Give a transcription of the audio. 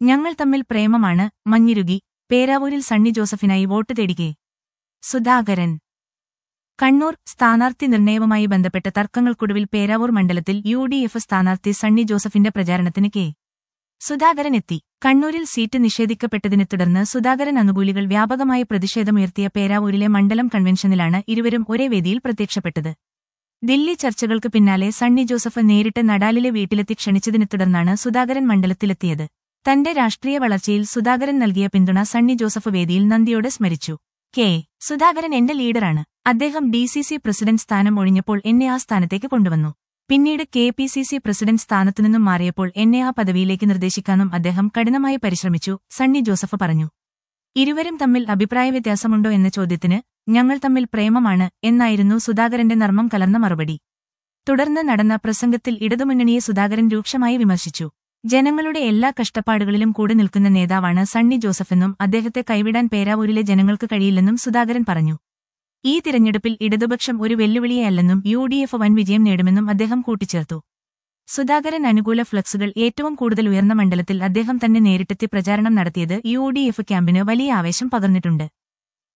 ഞങ്ങൾ തമ്മിൽ പ്രേമമാണ് മഞ്ഞിരുകി പേരാവൂരിൽ സണ്ണി ജോസഫിനായി വോട്ട് തേടികെ സുധാകരൻ കണ്ണൂർ സ്ഥാനാർത്ഥി നിർണയവുമായി ബന്ധപ്പെട്ട തർക്കങ്ങൾക്കൊടുവിൽ പേരാവൂർ മണ്ഡലത്തിൽ യു ഡി എഫ് സ്ഥാനാർത്ഥി സണ്ണി ജോസഫിന്റെ പ്രചാരണത്തിന് കെ സുധാകരൻ എത്തി കണ്ണൂരിൽ സീറ്റ് നിഷേധിക്കപ്പെട്ടതിനെ തുടർന്ന് സുധാകരൻ അനുകൂലികൾ വ്യാപകമായ പ്രതിഷേധമുയർത്തിയ പേരാവൂരിലെ മണ്ഡലം കൺവെൻഷനിലാണ് ഇരുവരും ഒരേ വേദിയിൽ പ്രത്യക്ഷപ്പെട്ടത് ദില്ലി ചർച്ചകൾക്ക് പിന്നാലെ സണ്ണി ജോസഫ് നേരിട്ട് നടാലിലെ വീട്ടിലെത്തി ക്ഷണിച്ചതിനെ തുടർന്നാണ് സുധാകരൻ മണ്ഡലത്തിലെത്തിയത് തന്റെ രാഷ്ട്രീയ വളർച്ചയിൽ സുധാകരൻ നൽകിയ പിന്തുണ സണ്ണി ജോസഫ് വേദിയിൽ നന്ദിയോടെ സ്മരിച്ചു കെ സുധാകരൻ എന്റെ ലീഡറാണ് അദ്ദേഹം ഡി സി സി പ്രസിഡന്റ് സ്ഥാനം ഒഴിഞ്ഞപ്പോൾ എന്നെ ആ സ്ഥാനത്തേക്ക് കൊണ്ടുവന്നു പിന്നീട് K P C C president സ്ഥാനത്തുനിന്നും മാറിയപ്പോൾ എന്നെ ആ പദവിയിലേക്ക് നിർദ്ദേശിക്കാനും അദ്ദേഹം കഠിനമായി പരിശ്രമിച്ചു സണ്ണി ജോസഫ് പറഞ്ഞു ഇരുവരും തമ്മിൽ അഭിപ്രായ വ്യത്യാസമുണ്ടോ എന്ന ചോദ്യത്തിന് ഞങ്ങൾ തമ്മിൽ പ്രേമമാണ് എന്നായിരുന്നു സുധാകരന്റെ നർമ്മം കലർന്ന മറുപടി തുടർന്ന് നടന്ന പ്രസംഗത്തിൽ ഇടതുമുന്നണിയെ സുധാകരൻ രൂക്ഷമായി വിമർശിച്ചു ജനങ്ങളുടെ എല്ലാ കഷ്ടപ്പാടുകളിലും കൂടെ നിൽക്കുന്ന നേതാവാണ് സണ്ണി ജോസഫെന്നും അദ്ദേഹത്തെ കൈവിടാൻ പേരാവൂരിലെ ജനങ്ങൾക്ക് കഴിയില്ലെന്നും സുധാകരൻ പറഞ്ഞു ഈ തിരഞ്ഞെടുപ്പിൽ ഇടതുപക്ഷം ഒരു വെല്ലുവിളിയല്ലെന്നും യു ഡി എഫ് വൻ വിജയം നേടുമെന്നും അദ്ദേഹം കൂട്ടിച്ചേർത്തു സുധാകരൻ അനുകൂല ഫ്ലക്സുകൾ ഏറ്റവും കൂടുതൽ ഉയർന്ന മണ്ഡലത്തിൽ അദ്ദേഹം തന്നെ നേരിട്ടെത്തി പ്രചാരണം നടത്തിയത് യു ഡി എഫ് ക്യാമ്പിന് വലിയ ആവേശം പകർന്നിട്ടുണ്ട്